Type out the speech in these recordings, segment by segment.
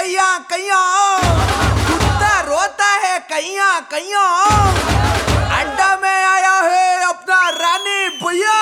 कैया कैया कुत्ता रोता है कैया कैया अड्डा में आया है अपना रानी भैया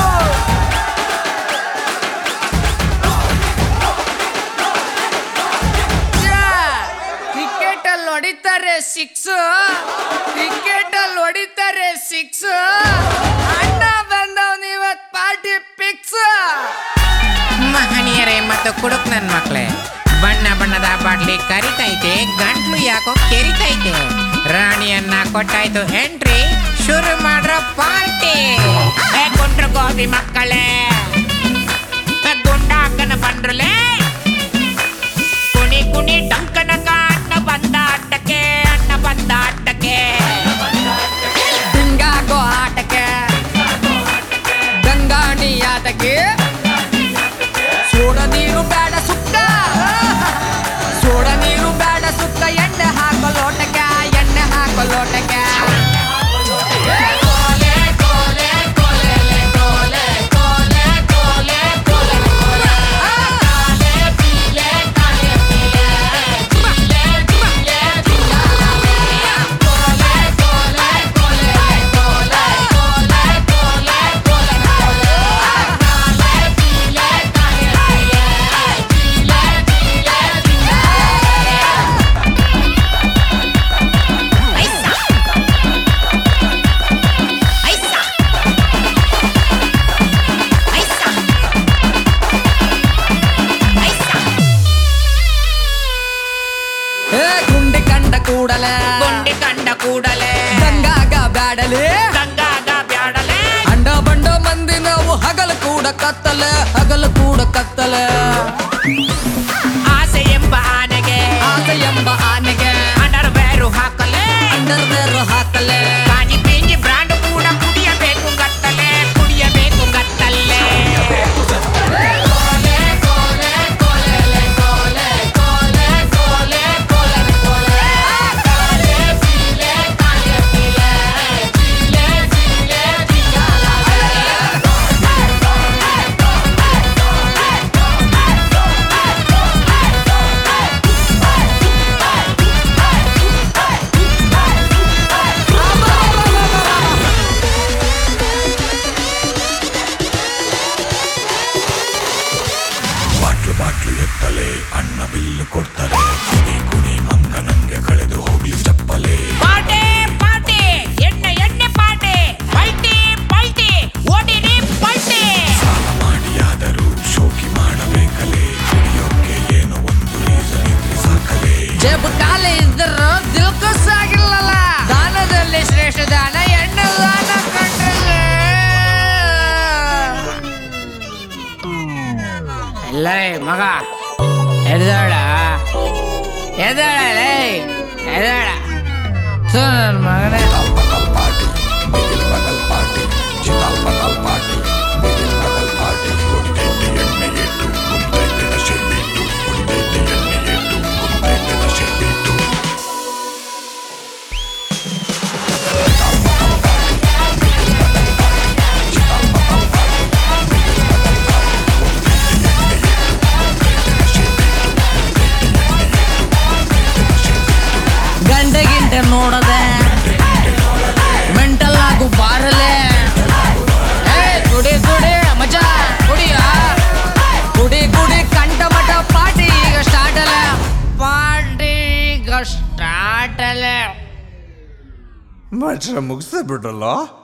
ಕ್ರಿಕೆಟ್ ಅಲ್ಲಿ ಹೊಡಿತಾರೆ ಸಿಕ್ಸ್ ಕ್ರಿಕೆಟ್ ಅಲ್ಲಿ ಹೊಡಿತಾರೆ ಸಿಕ್ಸ್ ಅಣ್ಣ ಬಂದವ್ ಇವತ್ ಪಾರ್ಟಿ ಫಿಕ್ಸ್ ಮಹನೀಯರೇ ಮತ್ತು ಕುಡುಕ್ ನನ್ ಮಕ್ಳೇ ಬಣ್ಣ ಬಣ್ಣದ ಬಾಟ್ಲಿ ಕರಿತೈತೆ ಗಂಟ್ಲು ಯಾಕೋ ಕೆರಿತೈತೆ ರಾಣಿಯನ್ನ ಕೊಟ್ಟಾಯ್ತು ಎಂಟ್ರಿ ಶುರು ಮಾಡ್ರ ಪಾರ್ಟಿ ಏ ಕುಂಟ್ರ ಗೋಬಿ ಮಕ್ಕಳೇ ಏ ಗುಂಡಾಕನ ಬಂದ್ರಲೇ ಕುಣಿ ಕುಣಿ ಡಂಕನಕ ಅಣ್ಣ ಬಂದ ಅಡ್ಡಕ್ಕೆ ಅಣ್ಣ ಬಂದ ಅಡ್ಡಕ್ಕೆ ಹಿಂಗಾಗೋ ಆಟಕ್ಕೆ ಗಂಗಾಣಿ ಆಟಕ್ಕೆ ಸೋಡ ನೀರು ಬೇಡ ಸುಕ್ಕ ಸೋಡ ನೀರು ಬೇಡ ಸುಕ್ಕ ಎಣ್ಣೆ ಹಾಕೋ ಲೋಟಕ್ಕೆ ಎಣ್ಣೆ ಹಾಕೋ ಲೋಟಕ್ಕೆ ಏ ಗುಂಡಿ ಕಂಡ ಕೂಡಲೇ ಗುಂಡಿ ಕಂಡ ಕೂಡಲೇ ಗಂಗಾಗ ಬ್ಯಾಡಲೇ ಗಂಗಾಗ ಬ್ಯಾಡಲೇ ಅಂಡ ಬಂಡ ಮಂದಿ ನಾವು ಹಗಲು ಕೂಡ ಕತ್ತಲೆ ಹಗಲು ಕೂಡ ಕತ್ತಲೆ ಆಸೆ ಎಂಬ ಆನೆಗೆ ಆಸೆ ಎಂಬ ಆನೆಗೆ ಅಂಡರ್ ಬೇರು ಹಾಕಲೇ ಅಂಡರ್ ವೇರ್ ಹಾಕಲೆ ಕಾಜಿ ಪೀಂಜಿ ಬ್ರಾಂಡ್ ಕೂಡ ಕುಡಿಯಬೇಕು ಗತ್ತಲೆ ಕುಡಿಯಬೇಕು ಗತ್ತಲ್ಲೇ ಬಾಟ್ಲು ಬಾಟ್ಲು ಎತ್ತಲೆ ಅಣ್ಣ ಬಿಲ್ಲು ಕೊಡ್ತಾರೆ ಕುಣಿ ಕುಣಿ ಮಂಗ ನಂಗೆ ಕಳೆದು ಹೋಗ್ಲಿ ಚಪ್ಪಲೆ ಪಾಟೆ ಪಾಟೆ ಎಣ್ಣೆ ಎಣ್ಣೆ ಪಾಟೆ ಪಲ್ಟಿ ಪಲ್ಟಿ ಓಡಿರಿ ಪಲ್ಟಿ ಸಾಲ ಮಾಡಿಯಾದರೂ ಶೋಕಿ ಮಾಡಬೇಕಲೇ ಕುಡಿಯೋಕೆ ಏನೋ ಒಂದು ರೀಸನ್ ಇದ್ರೆ ಸಾಕಲೇ ಜೇಬು ಖಾಲಿ ಇದ್ದರು ದಿಲ್ಕಸ್ ಆಗಿಲ್ಲಲ್ಲ ದಾನದಲ್ಲಿ ಶ್ರೇಷ್ಠ ದಾನ ಎಣ್ಣೆ ದಾನ ಕಂಡ್ರಲ್ಲ ಎಲ್ಲ ಮಗ ಎದ್ದಾಳ ಎದ್ದಾಳ ಎದ್ದಾಳ ನನ್ನ ಮಗನೇ ಪಕಲ್ ಪಾರ್ಟಿ ಬಿಗಿಲ್ ಪಕಲ್ ಪಾರ್ಟಿ ಚಿತಾಲ್ ಪಕಲ್ ಪಾರ್ಟಿ ಬಿಗಿಲ್ ಪಕಲ್ ಪಾರ್ಟಿ ಕುಡಿದೈತೆ ಎಣ್ಣೆ ಏಟು ಕುಡಿದೈತೆ ನಶೆ ಬಿಟ್ಟು ಕುಡಿದೈತೆ ಎಣ್ಣೆ ಏಟು ಕುಡಿದೈತೆ ನಶೆ ಬಿಟ್ಟು ಗಂಟೆ ಗಿಂಟೆ ನೋಡದೆ ಮೆಂಟಲ್ ಆಗು ಬಾರಲೆ ಏ ಕುಡಿ ಕುಡಿ ಮಜ ಕುಡಿಯ ಕುಡಿ ಕುಡಿ ಕಂಠ ಮಠ ಪಾರ್ಟಿ ಈಗ ಸ್ಟಾರ್ಟ್ ಅಲ್ಲ ಪಾರ್ಟಿ ಈಗ ಸ್ಟಾರ್ಟ್ ಅಲ್ಲ ಮನುಷ್ಯ ಮುಗಿಸ್ಬಿಟ್ರಲ್ಲ